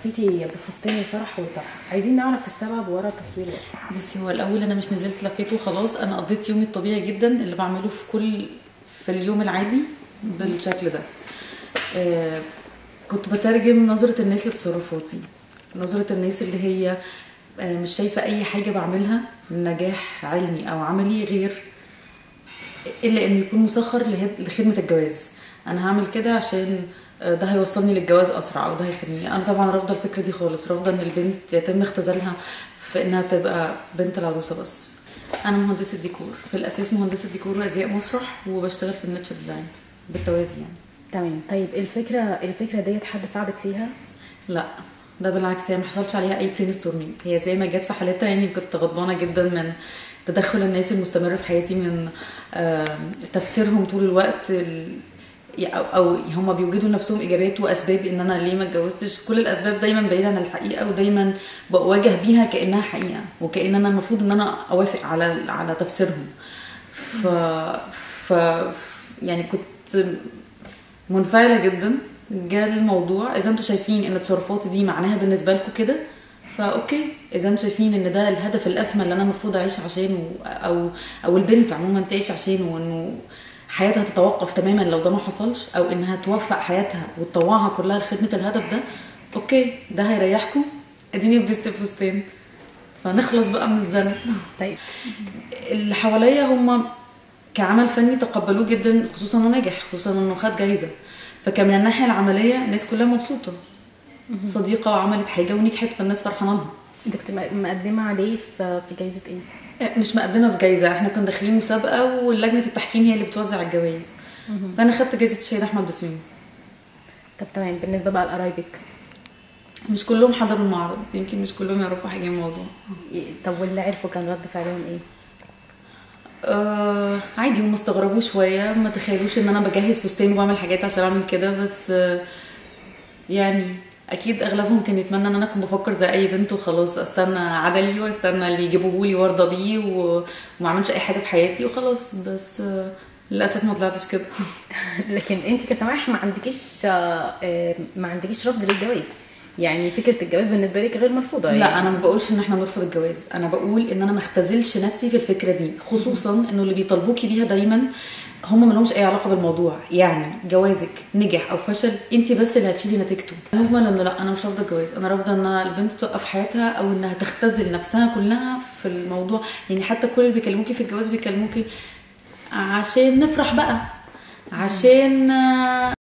اكتفيتي بفستان الفرح والطرح عايزين نعرف السبب ورا التصوير ده بصي هو الاول انا مش نزلت لفيت وخلاص انا قضيت يومي الطبيعي جدا اللي بعمله في كل في اليوم العادي بالشكل ده آه كنت بترجم نظرة الناس لتصرفاتي نظرة الناس اللي هي آه مش شايفة أي حاجة بعملها نجاح علمي أو عملي غير إلا إنه يكون مسخر لهد- لخدمة الجواز أنا هعمل كده عشان آه، ده هيوصلني للجواز أسرع أو ده هيخدمني أنا طبعا رافضة الفكرة دي خالص رافضة إن البنت يتم اختزالها في إنها تبقى بنت العروسة بس أنا مهندسة ديكور في الأساس مهندسة ديكور وأزياء مسرح وبشتغل في النتش ديزاين بالتوازي يعني تمام طيب الفكره الفكره ديت حد ساعدك فيها لا ده بالعكس هي ما حصلش عليها اي برين ستورمينج هي زي ما جت في حالتها يعني كنت غضبانه جدا من تدخل الناس المستمر في حياتي من آه، تفسيرهم طول الوقت ال- او او هم بيوجدوا لنفسهم اجابات واسباب ان انا ليه ما اتجوزتش كل الاسباب دايما بعيده عن الحقيقه ودايما بواجه بيها كانها حقيقه وكان انا المفروض ان انا اوافق على على تفسيرهم ف ف يعني كنت منفعله جدا جاء الموضوع اذا انتوا شايفين ان تصرفاتي دي معناها بالنسبه لكم كده فاوكي اذا انتوا شايفين ان ده الهدف الاسمى اللي انا المفروض اعيش عشانه او او البنت عموما تعيش عشانه وانه حياتها تتوقف تماما لو ده ما حصلش او انها توفق حياتها وتطوعها كلها لخدمه الهدف ده اوكي ده هيريحكم اديني لبست فستان فنخلص بقى من الزنق طيب اللي حواليا هم كعمل فني تقبلوه جدا خصوصا انه نجح خصوصا انه خد جايزه فكان من الناحيه العمليه الناس كلها مبسوطه صديقه وعملت حاجه ونجحت فالناس فرحانه لها انت كنت م- مقدمه عليه في في جايزه ايه مش مقدمه بجايزه احنا كنا داخلين مسابقه ولجنه التحكيم هي اللي بتوزع الجوائز فانا خدت جايزه الشهيد احمد بسيوني طب تمام بالنسبه بقى لقرايبك مش كلهم حضروا المعرض يمكن مش كلهم يعرفوا حاجه عن الموضوع إيه- طب واللي عرفوا كان رد فعلهم ايه آه عادي هم استغربوا شويه ما تخيلوش ان انا بجهز فستان وبعمل حاجات عشان اعمل كده بس آه يعني اكيد اغلبهم كان يتمنى ان انا كنت بفكر زي اي بنت وخلاص استنى عدلي واستنى اللي يجيبوه لي وارضى بيه و- وما اعملش اي حاجه في حياتي وخلاص بس آه للاسف ما طلعتش كده لكن انت كسماح ما عندكيش آه، آه، ما عندكيش رفض للجواز يعني فكره الجواز بالنسبه لك غير مرفوضه لا يعني انا ما بقولش ان احنا نرفض الجواز انا بقول ان انا ما اختزلش نفسي في الفكره دي خصوصا انه اللي بيطالبوكي بيها دايما هم ما لهمش اي علاقه بالموضوع يعني جوازك نجح او فشل انت بس اللي هتشيلي نتيجته المجمل انه لا انا مش رافضه الجواز انا رافضه ان البنت توقف حياتها او انها تختزل نفسها كلها في الموضوع يعني حتى كل اللي بيكلموكي في الجواز بيكلموكي عشان نفرح بقى عشان